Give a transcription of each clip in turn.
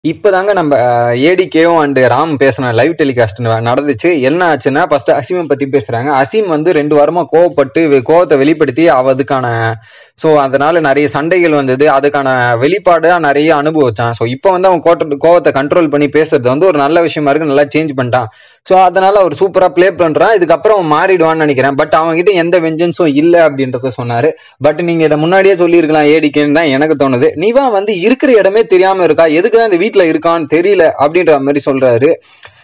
இப்பதாங்க நம்ம ஏடிகேவும் அண்ட் ராம் பேசின லைவ் டெலிகாஸ்ட் நடந்துச்சு என்ன ஆச்சுன்னா ஃபர்ஸ்ட் அசீமை பத்தி பேசுறாங்க அசீம் வந்து ரெண்டு வாரமா கோவப்பட்டு வெ- கோவத்தை வெளிப்படுத்தி அவ அதுக்கான ஸோ அதனால நிறைய சண்டைகள் வந்தது அதுக்கான வெளிப்பாடா நிறைய அனுபவிச்சான் ஸோ இப்போ வந்து அவன் கோட்ட கோவத்தை கண்ட்ரோல் பண்ணி பேசுறது வந்து ஒரு நல்ல விஷயமா இருக்கு நல்லா சேஞ்ச் பண்ணிட்டான் ஸோ அதனால அவர் சூப்பரா ப்ளே பண்றான் இதுக்கப்புறம் அவன் மாறிடுவான்னு நினைக்கிறேன் பட் அவன் கிட்ட எந்த வெஞ்சன்ஸும் இல்லை அப்படின்றத சொன்னாரு பட் நீங்க இதை முன்னாடியே சொல்லியிருக்கலாம் ஏடிக்கேன்னு தான் எனக்கு தோணுது நீவா வந்து இருக்கிற இடமே தெரியாம இருக்கா எதுக்கு தான் இந்த வீட்ல இருக்கான்னு தெரியல அப்படின்ற மாதிரி சொல்றாரு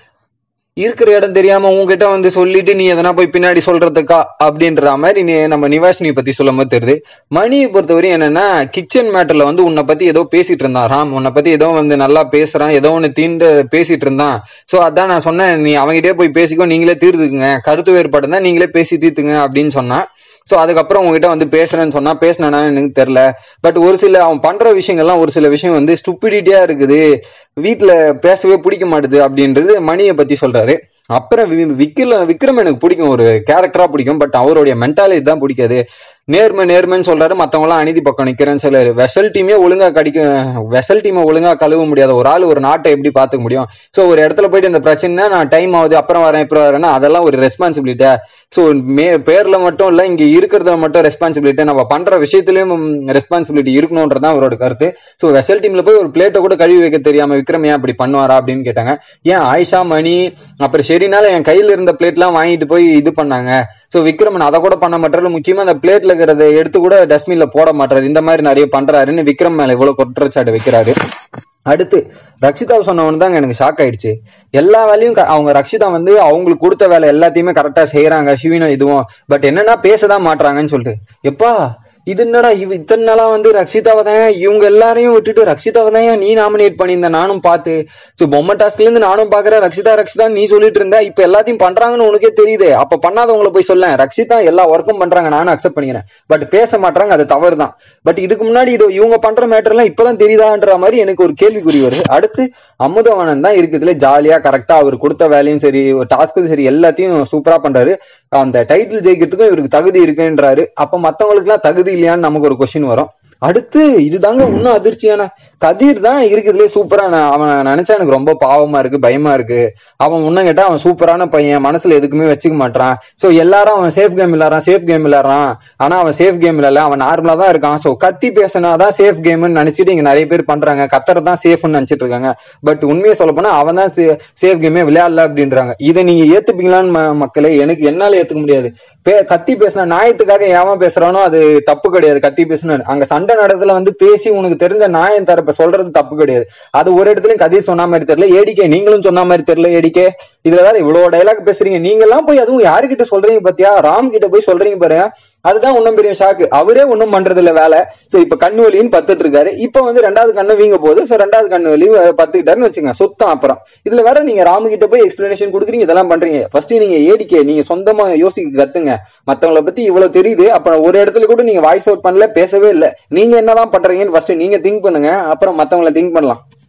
இருக்கிற இடம் தெரியாம உங்ககிட்ட வந்து சொல்லிட்டு நீ எதனா போய் பின்னாடி சொல்றதுக்கா அப்படின்ற மாதிரி நீ நம்ம நிவாஷினி பத்தி சொல்லும் போது தெரியுது மணியை பொறுத்தவரை என்னன்னா கிச்சன் மேட்டர்ல வந்து உன்னை பத்தி ஏதோ பேசிட்டு இருந்தான் ராம் உன்னை பத்தி ஏதோ வந்து நல்லா பேசுறான் ஏதோ ஒன்னு தீண்டு பேசிட்டு இருந்தான் சோ அதான் நான் சொன்னேன் நீ அவங்ககிட்டயே போய் பேசிக்கோ நீங்களே தீர்த்துக்குங்க கருத்து வேறுபாடு தான் நீங்களே பேசி தீர்த்துங்க அப்படின்னு சொன்னான் சோ அதுக்கப்புறம் உங்ககிட்ட வந்து பேசுறேன்னு சொன்னா பேசினா எனக்கு தெரியல பட் ஒரு சில அவன் பண்ற விஷயங்கள்லாம் ஒரு சில விஷயம் வந்து ஸ்டூபிடிட்டியா இருக்குது வீட்ல பேசவே பிடிக்க மாட்டுது அப்படின்றது மணியை பத்தி சொல்றாரு அப்புறம் வி- விக்கிர விக்ரம் எனக்கு பிடிக்கும் ஒரு கேரக்டரா பிடிக்கும் பட் அவருடைய மென்டாலிட்டி தான் பிடிக்காது நேர்மை நேர்மைன்னு சொல்றாரு மத்தவங்க எல்லாம் அநீதி பக்கம் நிக்கிறேன்னு சொல்றாரு வெசல் டீமே ஒழுங்கா கடிக்க வெசல் டீமை ஒழுங்கா கழுவ முடியாத ஒரு ஆள் ஒரு நாட்டை எப்படி பாத்துக்க முடியும் சோ ஒரு இடத்துல போயிட்டு இந்த பிரச்சனை நான் டைம் ஆகுது அப்புறம் வரேன் இப்போ வரேன்னா அதெல்லாம் ஒரு ரெஸ்பான்சிபிலிட்டா ஸோ மே பேர்ல மட்டும் இல்ல இங்க இருக்கிறதுல மட்டும் ரெஸ்பான்சிபிலிட்டி நம்ம பண்ற விஷயத்திலயும் ரெஸ்பான்சிபிலிட்டி இருக்கணும்ன்றதான் அவரோட கருத்து ஸோ வெசல் டீம்ல போய் ஒரு பிளேட்டை கூட கழுவி வைக்க தெரியாம விக்ரம் ஏன் அப்படி பண்ணுவாரா அப்படின்னு கேட்டாங்க ஏன் ஆயிஷா மணி அப்புறம் சரினால என் கையில இருந்த பிளேட்லாம் வாங்கிட்டு போய் இது பண்ணாங்க ஸோ விக்ரமன் அதை கூட பண்ண மாட்டாரு முக்கியமா அந்த பிளேட்ல இருக்கிறத எடுத்து கூட டஸ்ட்பின்ல போட மாட்டாரு இந்த மாதிரி நிறைய பண்றாருன்னு விக்ரம் மேல இவ்வளவு குற்றச்சாட்டு வைக்கிறாரு அடுத்து ரக்ஷிதா சொன்னவனு தாங்க எனக்கு ஷாக் ஆயிடுச்சு எல்லா வேலையும் க- அவங்க ரக்ஷிதா வந்து அவங்களுக்கு கொடுத்த வேலை எல்லாத்தையுமே கரெக்டா செய்யறாங்க சிவினும் இதுவும் பட் என்னன்னா பேசதான் மாட்றாங்கன்னு சொல்லிட்டு எப்பா இது என்னடா இவ இத்தனை நாளா வந்து ரக்ஷிதாவை தான் இவங்க எல்லாரையும் விட்டுட்டு ரக்ஷிதாவை தான் ஏன் நீ நாமினேட் பண்ணியிருந்த நானும் பார்த்து ஸோ பொம்மை டாஸ்க்ல இருந்து நானும் பாக்குறேன் ரக்ஷிதா ரக்ஷிதா நீ சொல்லிட்டு இருந்த இப்ப எல்லாத்தையும் பண்றாங்கன்னு உனக்கே தெரியுது அப்ப பண்ணாதவங்கள போய் சொல்ல ரக்ஷிதா எல்லா ஒர்க்கும் பண்றாங்க நானும் அக்செப்ட் பண்ணிக்கிறேன் பட் பேச மாட்றாங்க அது தவறு தான் பட் இதுக்கு முன்னாடி இது இவங்க பண்ற மேட்டர் எல்லாம் இப்பதான் தெரியுதான்ற மாதிரி எனக்கு ஒரு கேள்விக்குறி வருது அடுத்து அமுதவாணன் தான் இருக்குதுல ஜாலியா கரெக்டா அவர் கொடுத்த வேலையும் சரி டாஸ்க்கும் சரி எல்லாத்தையும் சூப்பரா பண்றாரு அந்த டைட்டில் ஜெயிக்கிறதுக்கும் இவருக்கு தகுதி இருக்குன்றாரு அப்ப மத்தவங்களுக்கு எல்லாம் தகுதி இல்லையான்னு நமக்கு ஒரு கொஸ்டின் வரும் அடுத்து இதுதாங்க இன்னும் அதிர்ச்சியான கதிர் தான் இருக்குதுலே சூப்பரா நான் அவன் நினைச்சா எனக்கு ரொம்ப பாவமா இருக்கு பயமா இருக்கு அவன் முன்ன கேட்டா அவன் சூப்பரான பையன் மனசுல எதுக்குமே வச்சுக்க மாட்டான் சோ எல்லாரும் அவன் சேஃப் கேம் விளையாடுறான் சேஃப் கேம் விளையாடுறான் ஆனா அவன் சேஃப் கேம் இல்ல அவன் நார்மலா தான் இருக்கான் சோ கத்தி பேசினாதான் சேஃப் கேம்னு நினைச்சிட்டு இங்க நிறைய பேர் பண்றாங்க கத்தர் தான் சேஃப்னு நினைச்சிட்டு இருக்காங்க பட் உண்மையை சொல்ல போனா அவன் தான் சேஃப் கேமே விளையாடல அப்படின்றாங்க இதை நீங்க ஏத்துப்பீங்களான்னு ம- மக்களே எனக்கு என்னால ஏத்துக்க முடியாது பே- கத்தி பேசினா நியாயத்துக்காக ஏன் பேசுறானோ அது தப்பு கிடையாது கத்தி பேசின அங்க சண்டை நடத்துல வந்து பேசி உனக்கு தெரிஞ்ச நியாயம் தரப்ப சொல்றது தப்பு கிடையாது அது ஒரு இடத்துலயும் கதி சொன்ன மாதிரி தெரியல ஏடிக்கே நீங்களும் சொன்ன மாதிரி தெரியல ஏடிக்கே இதுல வேற இவ்வளவு டைலாக் பேசுறீங்க நீங்க எல்லாம் போய் அதுவும் யாருகிட்ட சொல்றீங்க பாத்தியா ராம் கிட்ட போய் சொல்றீங்க பாரு அதுதான் ஒண்ணும் பெரிய ஷாக்கு அவரே ஒண்ணும் பண்றது இல்ல வேலை சோ இப்ப கண்ணு வலின்னு பத்துட்டு இருக்காரு இப்ப வந்து ரெண்டாவது கண்ணு வீங்க போகுது சோ ரெண்டாவது கண்ணு வலி அஹ், பத்துக்கிட்டாருன்னு வச்சுங்க சுத்தம் அப்புறம் இதுல வேற நீங்க ராமு கிட்ட போய் எக்ஸ்பிளனேஷன் கொடுக்குறீங்க இதெல்லாம் பண்றீங்க ஃபர்ஸ்ட் நீங்க ஏடிக்கே நீங்க சொந்தமா யோசிக்க கத்துங்க மத்தவங்கள பத்தி இவ்வளவு தெரியுது அப்புறம் ஒரு இடத்துல கூட நீங்க வாய்ஸ் அவுட் பண்ணல பேசவே இல்ல நீங்க என்னதான் பண்றீங்கன்னு ஃபர்ஸ்ட் நீங்க திங்க் பண்ணுங்க அப்புறம் மத்தவங்கள திங்க் பண்ணலாம்